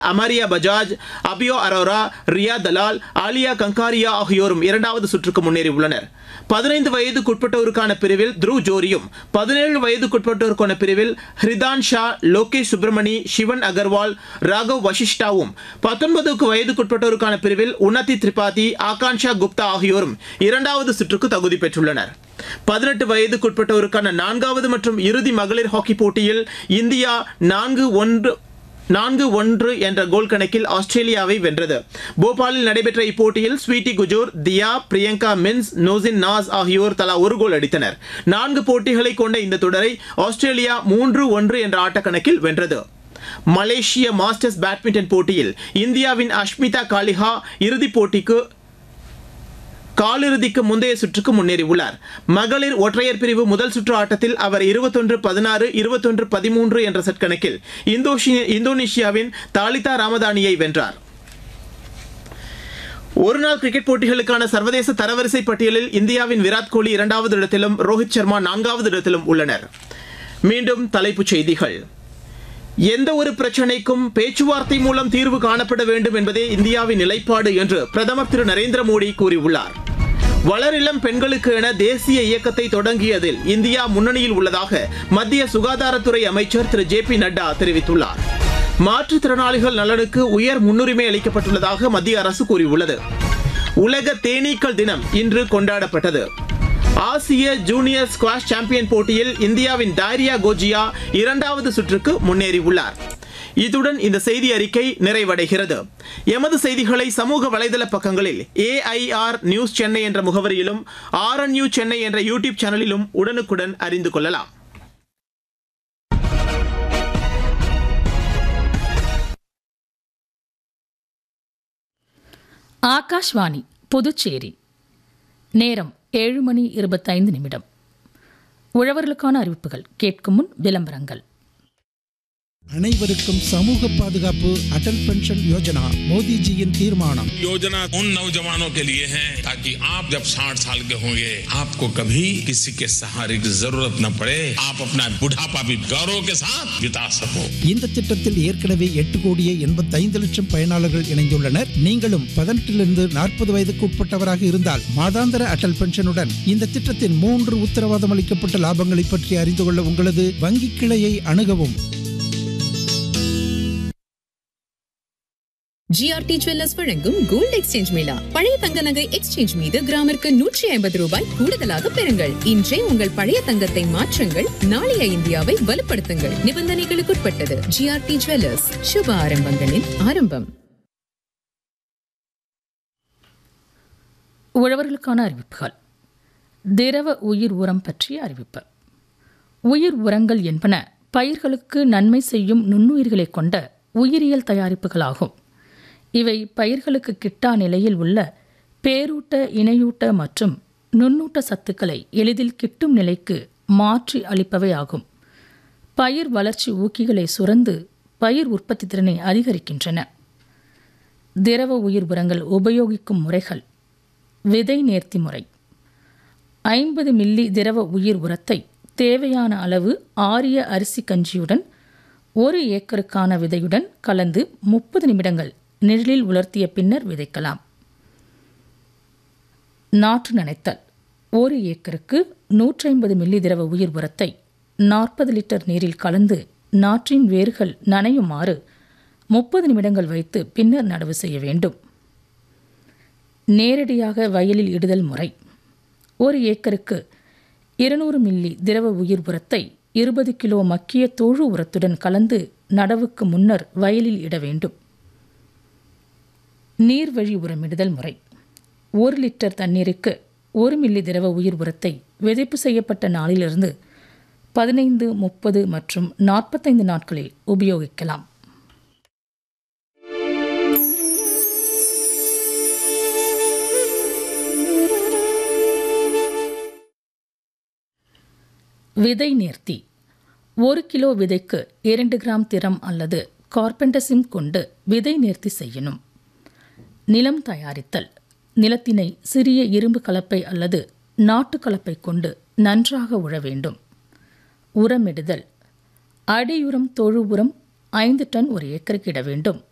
அமரியா பஜாஜ் அபியோ அரோரா ரியா தலால் ஆலியா கங்காரியா ஆகியோரும் இரண்டாவது சுற்றுக்கு முன்னேறியுள்ளனர் பதினைந்து வயதுக்குட்பட்டோருக்கான பிரிவில் த்ருவ் ஜோரியும் பதினேழு வயதுக்குட்பட்டோருக்கான பிரிவில் ஹிரிதான் ஷா லோகேஷ் சுப்ரமணி சிவன் அகர்வால் ராகவ் வசிஷ்டாவும் பத்தொன்பதுக்கு வயதுக்குட்பட்டோருக்கான பிரிவில் உன்னதி திரிபாதி ஆகான்ஷா குப்தா ஆகியோரும் இரண்டாவது சுற்றுக்கு தகுதி பெற்றுள்ளனர் பதினெட்டு வயதுக்குட்பட்டோருக்கான நான்காவது மற்றும் இறுதி மகளிர் ஹாக்கி போட்டியில் இந்தியா நான்கு ஒன்று நான்கு ஒன்று என்ற கோல் கணக்கில் ஆஸ்திரேலியாவை வென்றது போபாலில் நடைபெற்ற இப்போட்டியில் ஸ்வீட்டி குஜூர் தியா பிரியங்கா மின்ஸ் நோசின் நாஸ் ஆகியோர் தலா ஒரு கோல் அடித்தனர் நான்கு போட்டிகளை கொண்ட இந்த தொடரை ஆஸ்திரேலியா மூன்று ஒன்று என்ற ஆட்டக்கணக்கில் வென்றது மலேசிய மாஸ்டர்ஸ் பேட்மிண்டன் போட்டியில் இந்தியாவின் அஷ்மிதா காலிஹா இறுதிப் போட்டிக்கு காலிறுதிக்கு முந்தைய சுற்றுக்கு முன்னேறியுள்ளார் மகளிர் ஒற்றையர் பிரிவு முதல் சுற்று ஆட்டத்தில் அவர் இருபத்தொன்று பதினாறு இருபத்தொன்று பதிமூன்று என்ற செட் கணக்கில் இந்தோஷி- இந்தோனேஷியாவின் தாலிதா ராமதானியை வென்றார் ஒருநாள் கிரிக்கெட் போட்டிகளுக்கான சர்வதேச தரவரிசை பட்டியலில் இந்தியாவின் விராட் கோலி இரண்டாவது இடத்திலும் ரோஹித் சர்மா நான்காவது இடத்திலும் உள்ளனர் மீண்டும் தலைப்புச் செய்திகள் எந்த ஒரு பிரச்சனைக்கும் பேச்சுவார்த்தை மூலம் தீர்வு காணப்பட வேண்டும் என்பதே இந்தியாவின் நிலைப்பாடு என்று பிரதமர் திரு நரேந்திர மோடி கூறியுள்ளார் வளரிளம் பெண்களுக்கு என தேசிய இயக்கத்தை தொடங்கியதில் இந்தியா முன்னணியில் உள்ளதாக மத்திய சுகாதாரத்துறை அமைச்சர் திரு ஜே பி நட்டா தெரிவித்துள்ளார் மாற்றுத்திறனாளிகள் நலனுக்கு உயர் முன்னுரிமை அளிக்கப்பட்டுள்ளதாக மத்திய அரசு கூறியுள்ளது உலக தேனீக்கள் தினம் இன்று கொண்டாடப்பட்டது ஆசிய ஜூனியர் ஸ்குவாஷ் சாம்பியன் போட்டியில் இந்தியாவின் டைரியா கோஜியா இரண்டாவது சுற்றுக்கு முன்னேறியுள்ளார் இத்துடன் இந்த செய்தி அறிக்கை நிறைவடைகிறது எமது செய்திகளை சமூக வலைதள பக்கங்களில் ஏஐஆர் நியூஸ் சென்னை என்ற முகவரியிலும் ஆர்என்யூ சென்னை என்ற யூடியூப் சேனலிலும் உடனுக்குடன் அறிந்து கொள்ளலாம் ஆகாஷ்வாணி புதுச்சேரி நேரம் ஏழு மணி இருபத்தைந்து நிமிடம் உழவர்களுக்கான அறிவிப்புகள் கேட்கும் முன் விளம்பரங்கள் அனைவருக்கும் சமூக பாதுகாப்பு அடல் பென்ஷன் யோஜனா மோடிஜியின் தீர்மானம் योजना उन नौजवानों के लिए है ताकि आप जब 60 साल के होंगे आपको कभी किसी के सहारे की जरूरत न पड़े आप अपना बुढ़ापा भी गौरव के साथ बिता सको இந்த திட்டத்தில் ஏற்கனவே எட்டு கோடியே எண்பத்தைந்து லட்சம் பயனாளர்கள் இணைந்துள்ளனர் நீங்களும் பதினெட்டிலிருந்து நாற்பது வயதுக்கு உட்பட்டவராக இருந்தால் மாதாந்திர அடல் பென்ஷனுடன் இந்த திட்டத்தின் மூன்று உத்தரவாதம் அளிக்கப்பட்ட லாபங்களை பற்றி அறிந்து கொள்ள உங்களது வங்கி கிளையை அணுகவும் ஜிஆர்டி ஜுவல்லர்ஸ் வழங்கும் கோல்ட் எக்ஸ்சேஞ்ச் மேளா பழைய தங்க நகை எக்ஸ்சேஞ்ச் மீது கிராமிற்கு நூற்றி ஐம்பது ரூபாய் கூடுதலாக பெறுங்கள் இன்றே உங்கள் பழைய தங்கத்தை மாற்றுங்கள் நாளைய இந்தியாவை வலுப்படுத்துங்கள் நிபந்தனைகளுக்குட்பட்டது ஜிஆர்டி ஜுவல்லர்ஸ் சுப ஆரம்பங்களின் ஆரம்பம் உழவர்களுக்கான அறிவிப்புகள் திரவ உயிர் உரம் பற்றிய அறிவிப்பு உயிர் உரங்கள் என்பன பயிர்களுக்கு நன்மை செய்யும் நுண்ணுயிர்களை கொண்ட உயிரியல் தயாரிப்புகளாகும் இவை பயிர்களுக்கு கிட்டா நிலையில் உள்ள பேரூட்ட இணையூட்ட மற்றும் நுண்ணூட்ட சத்துக்களை எளிதில் கிட்டும் நிலைக்கு மாற்றி அளிப்பவை ஆகும் பயிர் வளர்ச்சி ஊக்கிகளை சுரந்து பயிர் உற்பத்தி திறனை அதிகரிக்கின்றன திரவ உயிர் உரங்கள் உபயோகிக்கும் முறைகள் விதை நேர்த்தி முறை ஐம்பது மில்லி திரவ உயிர் உரத்தை தேவையான அளவு ஆரிய அரிசி கஞ்சியுடன் ஒரு ஏக்கருக்கான விதையுடன் கலந்து முப்பது நிமிடங்கள் நிழலில் உலர்த்திய பின்னர் விதைக்கலாம் நாற்று நனைத்தல் ஒரு ஏக்கருக்கு நூற்றி ஐம்பது மில்லி திரவ உயிர் உரத்தை நாற்பது லிட்டர் நீரில் கலந்து நாற்றின் வேர்கள் நனையுமாறு முப்பது நிமிடங்கள் வைத்து பின்னர் நடவு செய்ய வேண்டும் நேரடியாக வயலில் இடுதல் முறை ஒரு ஏக்கருக்கு இருநூறு மில்லி திரவ உயிர் உரத்தை இருபது கிலோ மக்கிய தோழு உரத்துடன் கலந்து நடவுக்கு முன்னர் வயலில் இட வேண்டும் நீர்வழி உரமிடுதல் முறை ஒரு லிட்டர் தண்ணீருக்கு ஒரு மில்லி திரவ உயிர் உரத்தை விதைப்பு செய்யப்பட்ட நாளிலிருந்து பதினைந்து முப்பது மற்றும் நாற்பத்தைந்து நாட்களில் உபயோகிக்கலாம் விதை நேர்த்தி ஒரு கிலோ விதைக்கு இரண்டு கிராம் திரம் அல்லது கார்பெண்டசிம் கொண்டு விதை நேர்த்தி செய்யணும் நிலம் தயாரித்தல் நிலத்தினை சிறிய இரும்பு கலப்பை அல்லது நாட்டு கலப்பை கொண்டு நன்றாக உழ வேண்டும் உரமிடுதல் அடியுரம் தொழு உரம் ஐந்து டன் ஒரு ஏக்கருக்கு இட வேண்டும்